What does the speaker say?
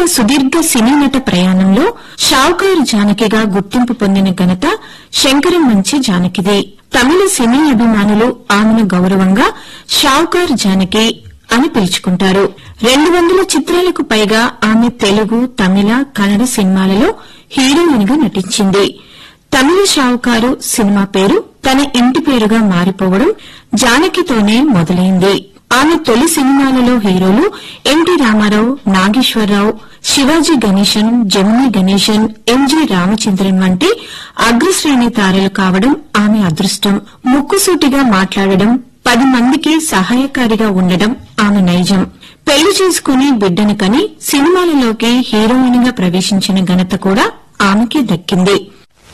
సుదీర్ఘ సినీ నట ప్రయాణంలో షావుకారు జానకిగా గుర్తింపు పొందిన ఘనత శంకరం మంచి జానకిది తమిళ సినీ అభిమానులు ఆమెను గౌరవంగా షావుకారు జానకి అని పిలుచుకుంటారు రెండు వందల చిత్రాలకు పైగా ఆమె తెలుగు తమిళ కన్నడ సినిమాలలో హీరోయిన్ గా నటించింది తమిళ షావుకారు సినిమా పేరు తన ఇంటి పేరుగా మారిపోవడం జానకితోనే మొదలైంది ఆమె తొలి సినిమాలలో హీరోలు ఎన్టీ రామారావు నాగేశ్వరరావు శివాజీ గణేశన్ జమిని గణేశన్ ఎంజి రామచంద్రన్ వంటి అగ్రశ్రేణి తారలు కావడం ఆమె అదృష్టం ముక్కుసూటిగా మాట్లాడడం పది మందికి సహాయకారిగా ఉండడం ఆమె నైజం పెళ్లి చేసుకుని బిడ్డను కని సినిమాలలోకి హీరోయిన్ గా ప్రవేశించిన ఘనత కూడా ఆమెకే దక్కింది